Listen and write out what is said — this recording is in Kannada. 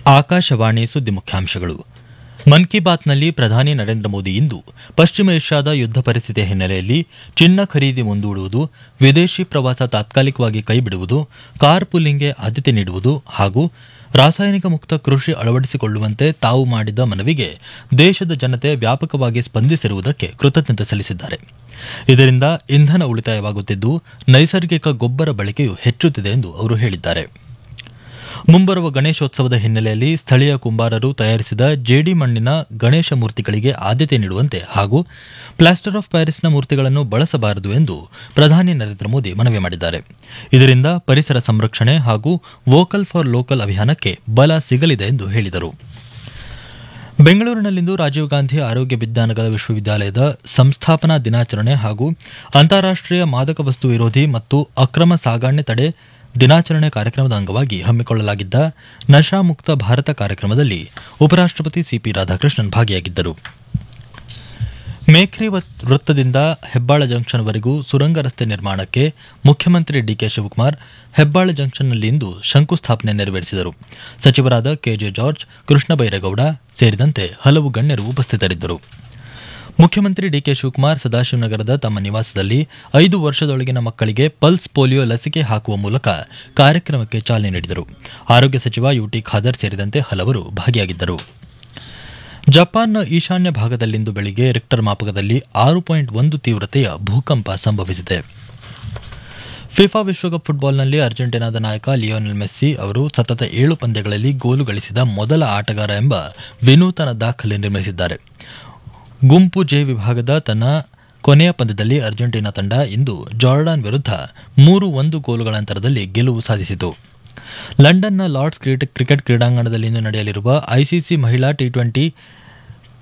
ಆಕಾಶವಾಣಿ ಸುದ್ದಿ ಮುಖ್ಯಾಂಶಗಳು ಮನ್ ಕಿ ಬಾತ್ನಲ್ಲಿ ಪ್ರಧಾನಿ ನರೇಂದ್ರ ಮೋದಿ ಇಂದು ಪಶ್ಚಿಮ ಏಷ್ಯಾದ ಯುದ್ಧ ಪರಿಸ್ಥಿತಿಯ ಹಿನ್ನೆಲೆಯಲ್ಲಿ ಚಿನ್ನ ಖರೀದಿ ಮುಂದೂಡುವುದು ವಿದೇಶಿ ಪ್ರವಾಸ ತಾತ್ಕಾಲಿಕವಾಗಿ ಕೈಬಿಡುವುದು ಕಾರ್ ಪೂಲಿಂಗ್ಗೆ ಆದ್ಯತೆ ನೀಡುವುದು ಹಾಗೂ ರಾಸಾಯನಿಕ ಮುಕ್ತ ಕೃಷಿ ಅಳವಡಿಸಿಕೊಳ್ಳುವಂತೆ ತಾವು ಮಾಡಿದ ಮನವಿಗೆ ದೇಶದ ಜನತೆ ವ್ಯಾಪಕವಾಗಿ ಸ್ಪಂದಿಸಿರುವುದಕ್ಕೆ ಕೃತಜ್ಞತೆ ಸಲ್ಲಿಸಿದ್ದಾರೆ ಇದರಿಂದ ಇಂಧನ ಉಳಿತಾಯವಾಗುತ್ತಿದ್ದು ನೈಸರ್ಗಿಕ ಗೊಬ್ಬರ ಬಳಕೆಯೂ ಹೆಚ್ಚುತ್ತಿದೆ ಎಂದು ಅವರು ಹೇಳಿದ್ದಾರೆ ಮುಂಬರುವ ಗಣೇಶೋತ್ಸವದ ಹಿನ್ನೆಲೆಯಲ್ಲಿ ಸ್ಥಳೀಯ ಕುಂಬಾರರು ತಯಾರಿಸಿದ ಜೇಡಿ ಮಣ್ಣಿನ ಗಣೇಶ ಮೂರ್ತಿಗಳಿಗೆ ಆದ್ಯತೆ ನೀಡುವಂತೆ ಹಾಗೂ ಪ್ಲಾಸ್ಟರ್ ಆಫ್ ಪ್ಯಾರಿಸ್ನ ಮೂರ್ತಿಗಳನ್ನು ಬಳಸಬಾರದು ಎಂದು ಪ್ರಧಾನಿ ನರೇಂದ್ರ ಮೋದಿ ಮನವಿ ಮಾಡಿದ್ದಾರೆ ಇದರಿಂದ ಪರಿಸರ ಸಂರಕ್ಷಣೆ ಹಾಗೂ ವೋಕಲ್ ಫಾರ್ ಲೋಕಲ್ ಅಭಿಯಾನಕ್ಕೆ ಬಲ ಸಿಗಲಿದೆ ಎಂದು ಹೇಳಿದರು ಬೆಂಗಳೂರಿನಲ್ಲಿಂದು ರಾಜೀವ್ ಗಾಂಧಿ ಆರೋಗ್ಯ ವಿಜ್ಞಾನಗಳ ವಿಶ್ವವಿದ್ಯಾಲಯದ ಸಂಸ್ಥಾಪನಾ ದಿನಾಚರಣೆ ಹಾಗೂ ಅಂತಾರಾಷ್ಟೀಯ ಮಾದಕ ವಸ್ತು ವಿರೋಧಿ ಮತ್ತು ಅಕ್ರಮ ಸಾಗಾಣೆ ತಡೆ ದಿನಾಚರಣೆ ಕಾರ್ಯಕ್ರಮದ ಅಂಗವಾಗಿ ಹಮ್ಮಿಕೊಳ್ಳಲಾಗಿದ್ದ ನಶಾಮುಕ್ತ ಭಾರತ ಕಾರ್ಯಕ್ರಮದಲ್ಲಿ ಉಪರಾಷ್ಟಪತಿ ಸಿಪಿ ರಾಧಾಕೃಷ್ಣನ್ ಭಾಗಿಯಾಗಿದ್ದರು ಮೇಖ್ರಿ ವೃತ್ತದಿಂದ ಹೆಬ್ಬಾಳ ಜಂಕ್ಷನ್ವರೆಗೂ ಸುರಂಗ ರಸ್ತೆ ನಿರ್ಮಾಣಕ್ಕೆ ಮುಖ್ಯಮಂತ್ರಿ ಡಿಕೆ ಶಿವಕುಮಾರ್ ಹೆಬ್ಬಾಳ ಜಂಕ್ಷನ್ನಲ್ಲಿಂದು ಶಂಕುಸ್ಥಾಪನೆ ನೆರವೇರಿಸಿದರು ಸಚಿವರಾದ ಕೆಜೆ ಜಾರ್ಜ್ ಕೃಷ್ಣ ಬೈರೇಗೌಡ ಸೇರಿದಂತೆ ಹಲವು ಗಣ್ಯರು ಉಪಸ್ಥಿತರಿದ್ದರು ಮುಖ್ಯಮಂತ್ರಿ ಡಿಕೆ ಶಿವಕುಮಾರ್ ಸದಾಶಿವನಗರದ ತಮ್ಮ ನಿವಾಸದಲ್ಲಿ ಐದು ವರ್ಷದೊಳಗಿನ ಮಕ್ಕಳಿಗೆ ಪಲ್ಸ್ ಪೋಲಿಯೋ ಲಸಿಕೆ ಹಾಕುವ ಮೂಲಕ ಕಾರ್ಯಕ್ರಮಕ್ಕೆ ಚಾಲನೆ ನೀಡಿದರು ಆರೋಗ್ಯ ಸಚಿವ ಯುಟಿ ಖಾದರ್ ಸೇರಿದಂತೆ ಹಲವರು ಭಾಗಿಯಾಗಿದ್ದರು ಜಪಾನ್ನ ಈಶಾನ್ಯ ಭಾಗದಲ್ಲಿಂದು ಬೆಳಿಗ್ಗೆ ರಿಕ್ಟರ್ ಮಾಪಕದಲ್ಲಿ ಆರು ಪಾಯಿಂಟ್ ಒಂದು ತೀವ್ರತೆಯ ಭೂಕಂಪ ಸಂಭವಿಸಿದೆ ಫಿಫಾ ವಿಶ್ವಕಪ್ ಫುಟ್ಬಾಲ್ನಲ್ಲಿ ಅರ್ಜೆಂಟೀನಾದ ನಾಯಕ ಲಿಯೋನೆಲ್ ಮೆಸ್ಸಿ ಅವರು ಸತತ ಏಳು ಪಂದ್ಯಗಳಲ್ಲಿ ಗೋಲು ಗಳಿಸಿದ ಮೊದಲ ಆಟಗಾರ ಎಂಬ ವಿನೂತನ ದಾಖಲೆ ನಿರ್ಮಿಸಿದ್ದಾರೆ ಗುಂಪು ಜೆ ವಿಭಾಗದ ತನ್ನ ಕೊನೆಯ ಪಂದ್ಯದಲ್ಲಿ ಅರ್ಜೆಂಟೀನಾ ತಂಡ ಇಂದು ಜಾರ್ಡಾನ್ ವಿರುದ್ಧ ಮೂರು ಒಂದು ಗೋಲುಗಳ ಅಂತರದಲ್ಲಿ ಗೆಲುವು ಸಾಧಿಸಿತು ಲಂಡನ್ನ ಲಾರ್ಡ್ಸ್ ಕ್ರಿಕೆಟ್ ಕ್ರಿಕೆಟ್ ಕ್ರೀಡಾಂಗಣದಲ್ಲಿಂದು ನಡೆಯಲಿರುವ ಐಸಿಸಿ ಮಹಿಳಾ ಟಿ ಟ್ವೆಂಟಿ